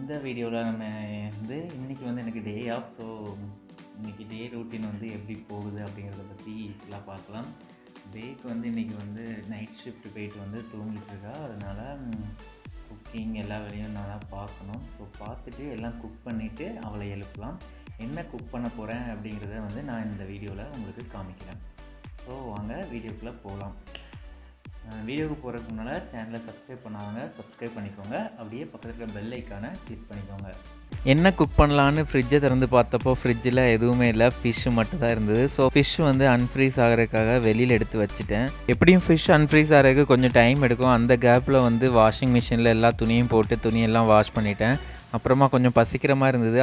இந்த வீடியோவில் நம்ம வந்து இன்றைக்கி வந்து எனக்கு டே ஆஃப் ஸோ இன்றைக்கி டே ரூட்டீன் வந்து எப்படி போகுது அப்படிங்கிறத பற்றி ஃபுல்லாக பார்க்கலாம் டேக்கு வந்து இன்றைக்கி வந்து நைட் ஷிஃப்ட் போயிட்டு வந்து தூங்கிட்டு இருக்கா அதனால் குக்கிங் எல்லா வேலையும் நான் தான் பார்க்கணும் ஸோ பார்த்துட்டு எல்லாம் குக் பண்ணிவிட்டு அவளை எழுப்பலாம் என்ன குக் பண்ண போகிறேன் அப்படிங்கிறத வந்து நான் இந்த வீடியோவில் உங்களுக்கு காமிக்கிறேன் ஸோ வாங்க வீடியோக்குள்ளே போகலாம் வீடியோவுக்கு போகிறதுக்கு முன்னால் சேனலை சப்ஸ்கிரைப் பண்ணாங்க சப்ஸ்கிரைப் பண்ணிக்கோங்க அப்படியே பக்கத்தில் இருக்கிற பெல் ஐக்கானை கிளிக் பண்ணிக்கோங்க என்ன குக் பண்ணலான்னு ஃப்ரிட்ஜை திறந்து பார்த்தப்போ ஃப்ரிட்ஜில் எதுவுமே இல்லை ஃபிஷ்ஷு மட்டும் தான் இருந்தது ஸோ ஃபிஷ் வந்து அன்ஃப்ரீஸ் ஆகிறதுக்காக வெளியில் எடுத்து வச்சுட்டேன் எப்படியும் ஃபிஷ் அன்ஃப்ரீஸ் ஆகிறதுக்கு கொஞ்சம் டைம் எடுக்கும் அந்த கேப்பில் வந்து வாஷிங் மிஷினில் எல்லா துணியும் போட்டு துணியெல்லாம் வாஷ் பண்ணிட்டேன் அப்புறமா கொஞ்சம் பசிக்கிற மாதிரி இருந்தது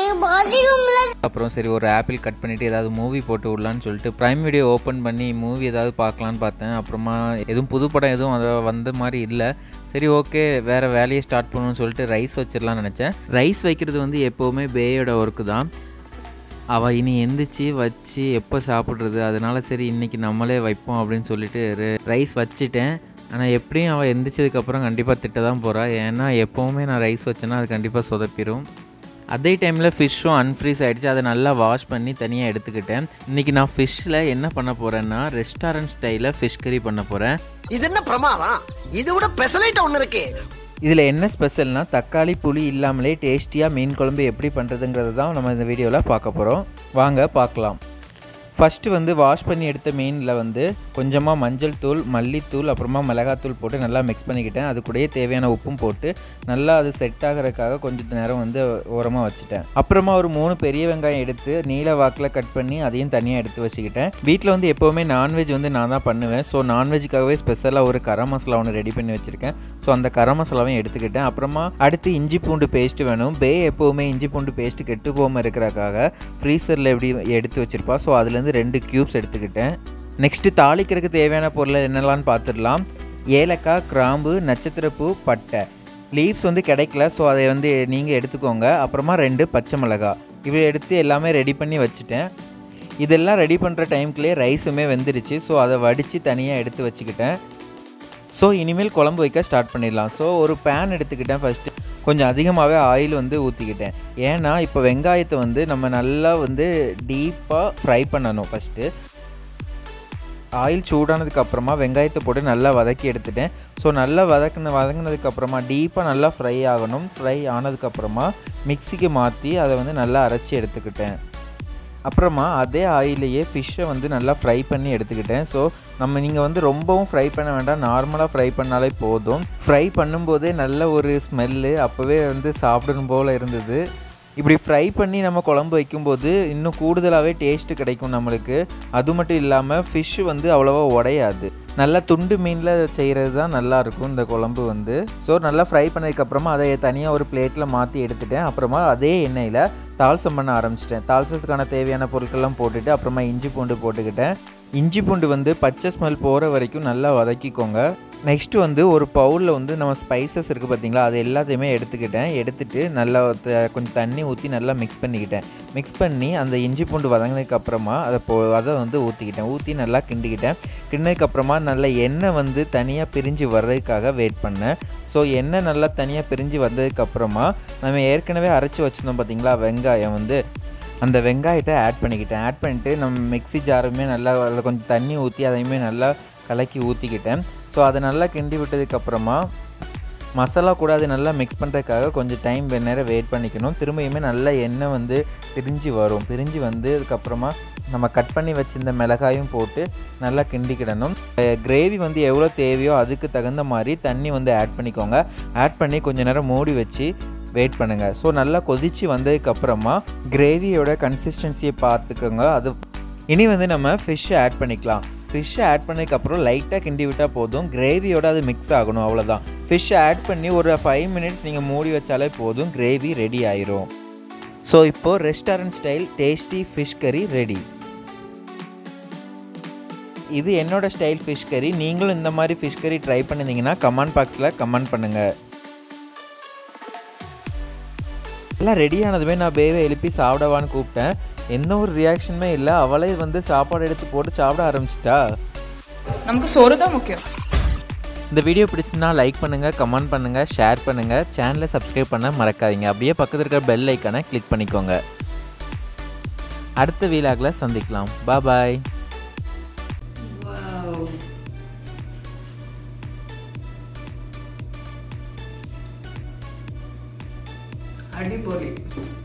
அப்புறம் சரி ஒரு ஆப்பிள் கட் பண்ணிவிட்டு ஏதாவது மூவி போட்டு விடலான்னு சொல்லிட்டு ப்ரைம் வீடியோ ஓப்பன் பண்ணி மூவி ஏதாவது பார்க்கலான்னு பார்த்தேன் அப்புறமா எதுவும் புது படம் எதுவும் அதை வந்த மாதிரி இல்லை சரி ஓகே வேறு வேலையை ஸ்டார்ட் பண்ணணும்னு சொல்லிட்டு ரைஸ் வச்சிடலாம்னு நினச்சேன் ரைஸ் வைக்கிறது வந்து எப்போவுமே பேயோட ஒர்க்கு தான் அவள் இனி எந்திரிச்சு வச்சு எப்போ சாப்பிட்றது அதனால சரி இன்றைக்கி நம்மளே வைப்போம் அப்படின்னு சொல்லிட்டு ரைஸ் வச்சுட்டேன் ஆனால் எப்படியும் அவள் எந்திரிச்சதுக்கப்புறம் கண்டிப்பாக திட்ட தான் போகிறா ஏன்னா எப்போவுமே நான் ரைஸ் வச்சேன்னா அது கண்டிப்பாக சொதப்பிடும் அதே டைமில் ஃபிஷ்ஷும் அன்ஃப்ரீஸ் ஆகிடுச்சு அதை நல்லா வாஷ் பண்ணி தனியாக எடுத்துக்கிட்டேன் இன்றைக்கி நான் ஃபிஷ்ஷில் என்ன பண்ண போகிறேன்னா ரெஸ்டாரண்ட் ஸ்டைலில் ஃபிஷ் கறி பண்ண போகிறேன் இது என்ன பிரமாதம் இது விட பெசலைட் ஒண்ணு இருக்கு இதில் என்ன ஸ்பெஷல்னா தக்காளி புளி இல்லாமலே டேஸ்டியாக மீன் குழம்பு எப்படி பண்ணுறதுங்கிறது தான் நம்ம இந்த வீடியோவில் பார்க்க போகிறோம் வாங்க பார்க்கலாம் ஃபஸ்ட்டு வந்து வாஷ் பண்ணி எடுத்த மீனில் வந்து கொஞ்சமாக மஞ்சள் தூள் மல்லித்தூள் அப்புறமா மிளகாத்தூள் போட்டு நல்லா மிக்ஸ் பண்ணிக்கிட்டேன் அது கூடயே தேவையான உப்பும் போட்டு நல்லா அது செட் ஆகிறதுக்காக கொஞ்சம் நேரம் வந்து ஓரமாக வச்சுட்டேன் அப்புறமா ஒரு மூணு பெரிய வெங்காயம் எடுத்து நீல வாக்கில் கட் பண்ணி அதையும் தனியாக எடுத்து வச்சுக்கிட்டேன் வீட்டில் வந்து எப்போவுமே நான்வெஜ் வந்து நான் தான் பண்ணுவேன் ஸோ நான்வெஜ்ஜுக்காகவே ஸ்பெஷலாக ஒரு கரம் மசாலா ஒன்று ரெடி பண்ணி வச்சுருக்கேன் ஸோ அந்த கரம் மசாலாவையும் எடுத்துக்கிட்டேன் அப்புறமா அடுத்து இஞ்சி பூண்டு பேஸ்ட் வேணும் பே எப்போவுமே இஞ்சி பூண்டு பேஸ்ட் கெட்டு போகாமல் இருக்கிறக்காக ஃப்ரீசரில் எப்படி எடுத்து வச்சுருப்பா ஸோ அதுலேருந்து ரெண்டு க்யூப்ஸ் எடுத்துக்கிட்டேன் நெக்ஸ்ட்டு தாளிக்கிறதுக்கு தேவையான பொருளை என்னெல்லாம்னு பார்த்துடலாம் ஏலக்காய் கிராம்பு நட்சத்திரப்பூ பட்டை லீவ்ஸ் வந்து கிடைக்கல ஸோ அதை வந்து நீங்கள் எடுத்துக்கோங்க அப்புறமா ரெண்டு பச்சை மிளகாய் இவை எடுத்து எல்லாமே ரெடி பண்ணி வச்சுட்டேன் இதெல்லாம் ரெடி பண்ணுற டைம்க்குள்ளே ரைஸுமே வெந்துடுச்சு ஸோ அதை வடித்து தனியாக எடுத்து வச்சுக்கிட்டேன் ஸோ இனிமேல் குழம்பு வைக்க ஸ்டார்ட் பண்ணிடலாம் ஸோ ஒரு பேன் எடுத்துக்கிட்டேன் ஃபஸ்ட்டு கொஞ்சம் அதிகமாகவே ஆயில் வந்து ஊற்றிக்கிட்டேன் ஏன்னா இப்போ வெங்காயத்தை வந்து நம்ம நல்லா வந்து டீப்பாக ஃப்ரை பண்ணணும் ஃபஸ்ட்டு ஆயில் சூடானதுக்கு அப்புறமா வெங்காயத்தை போட்டு நல்லா வதக்கி எடுத்துட்டேன் ஸோ நல்லா வதக்கின வதங்கினதுக்கப்புறமா டீப்பாக நல்லா ஃப்ரை ஆகணும் ஃப்ரை ஆனதுக்கப்புறமா மிக்சிக்கு மாற்றி அதை வந்து நல்லா அரைச்சி எடுத்துக்கிட்டேன் அப்புறமா அதே ஆயிலையே ஃபிஷ்ஷை வந்து நல்லா ஃப்ரை பண்ணி எடுத்துக்கிட்டேன் ஸோ நம்ம நீங்கள் வந்து ரொம்பவும் ஃப்ரை பண்ண வேண்டாம் நார்மலாக ஃப்ரை பண்ணாலே போதும் ஃப்ரை பண்ணும்போதே நல்ல ஒரு ஸ்மெல்லு அப்போவே வந்து சாப்பிடணும் போல் இருந்தது இப்படி ஃப்ரை பண்ணி நம்ம குழம்பு வைக்கும்போது இன்னும் கூடுதலாகவே டேஸ்ட்டு கிடைக்கும் நம்மளுக்கு அது மட்டும் இல்லாமல் ஃபிஷ்ஷு வந்து அவ்வளோவா உடையாது நல்லா துண்டு மீனில் செய்கிறது தான் நல்லாயிருக்கும் இந்த குழம்பு வந்து ஸோ நல்லா ஃப்ரை பண்ணதுக்கப்புறமா அதை தனியாக ஒரு பிளேட்டில் மாற்றி எடுத்துட்டேன் அப்புறமா அதே எண்ணெயில் தால்சம் பண்ண ஆரம்பிச்சிட்டேன் தால்சத்துக்கான தேவையான பொருட்கள்லாம் போட்டுட்டு அப்புறமா இஞ்சி பூண்டு போட்டுக்கிட்டேன் இஞ்சி பூண்டு வந்து பச்சை ஸ்மெல் போகிற வரைக்கும் நல்லா வதக்கிக்கோங்க நெக்ஸ்ட்டு வந்து ஒரு பவுலில் வந்து நம்ம ஸ்பைசஸ் இருக்குது பார்த்தீங்களா அது எல்லாத்தையுமே எடுத்துக்கிட்டேன் எடுத்துகிட்டு நல்லா கொஞ்சம் தண்ணி ஊற்றி நல்லா மிக்ஸ் பண்ணிக்கிட்டேன் மிக்ஸ் பண்ணி அந்த இஞ்சி பூண்டு வதங்கினதுக்கு அப்புறமா அதை போ அதை வந்து ஊற்றிக்கிட்டேன் ஊற்றி நல்லா கிண்டிக்கிட்டேன் கிண்டினதுக்கப்புறமா நல்ல எண்ணெய் வந்து தனியாக பிரிஞ்சு வர்றதுக்காக வெயிட் பண்ணேன் ஸோ எண்ணெய் நல்லா தனியாக பிரிஞ்சு வந்ததுக்கப்புறமா நம்ம ஏற்கனவே அரைச்சி வச்சுருந்தோம் பார்த்தீங்களா வெங்காயம் வந்து அந்த வெங்காயத்தை ஆட் பண்ணிக்கிட்டேன் ஆட் பண்ணிவிட்டு நம்ம மிக்ஸி ஜாருமே நல்லா அதில் கொஞ்சம் தண்ணி ஊற்றி அதையுமே நல்லா கலக்கி ஊற்றிக்கிட்டேன் ஸோ அதை நல்லா கிண்டி விட்டதுக்கப்புறமா மசாலா கூட அது நல்லா மிக்ஸ் பண்ணுறதுக்காக கொஞ்சம் டைம் நேரம் வெயிட் பண்ணிக்கணும் திரும்பியுமே நல்லா எண்ணெய் வந்து பிரிஞ்சு வரும் பிரிஞ்சு வந்து அதுக்கப்புறமா நம்ம கட் பண்ணி வச்சிருந்த மிளகாயும் போட்டு நல்லா கிண்டிக்கிடணும் கிரேவி வந்து எவ்வளோ தேவையோ அதுக்கு தகுந்த மாதிரி தண்ணி வந்து ஆட் பண்ணிக்கோங்க ஆட் பண்ணி கொஞ்சம் நேரம் மூடி வச்சு வெயிட் பண்ணுங்கள் ஸோ நல்லா கொதித்து வந்ததுக்கப்புறமா கிரேவியோட கன்சிஸ்டன்சியை பார்த்துக்கோங்க அது இனி வந்து நம்ம ஃபிஷ்ஷை ஆட் பண்ணிக்கலாம் ஃபிஷ்ஷை ஆட் பண்ணதுக்கப்புறம் லைட்டாக கிண்டி விட்டால் போதும் கிரேவியோட அது மிக்ஸ் ஆகணும் அவ்வளோதான் ஃபிஷ்ஷை ஆட் பண்ணி ஒரு ஃபைவ் மினிட்ஸ் நீங்கள் மூடி வச்சாலே போதும் கிரேவி ரெடி ஆயிரும் ஸோ இப்போது ரெஸ்டாரண்ட் ஸ்டைல் டேஸ்டி ஃபிஷ் கறி ரெடி இது என்னோட ஸ்டைல் ஃபிஷ் கறி நீங்களும் இந்த மாதிரி ஃபிஷ் கறி ட்ரை பண்ணியிருந்தீங்கன்னா கமெண்ட் பாக்ஸில் கமெண்ட் பண்ணுங்கள் எல்லாம் ரெடி ஆனதுமே நான் பேவை எழுப்பி சாப்பிடவான்னு கூப்பிட்டேன் எந்த ஒரு ரியாக்ஷனுமே இல்லை அவளே வந்து சாப்பாடு எடுத்து போட்டு சாப்பிட ஆரம்பிச்சிட்டா நமக்கு சோறு தான் முக்கியம் இந்த வீடியோ பிடிச்சிருந்தா லைக் பண்ணுங்கள் கமெண்ட் பண்ணுங்கள் ஷேர் பண்ணுங்கள் சேனலை சப்ஸ்கிரைப் பண்ண மறக்காதீங்க அப்படியே பக்கத்தில் இருக்கிற பெல் ஐக்கானை கிளிக் பண்ணிக்கோங்க அடுத்த வீலாகில் சந்திக்கலாம் பாய் Wow. அடிப்பொடி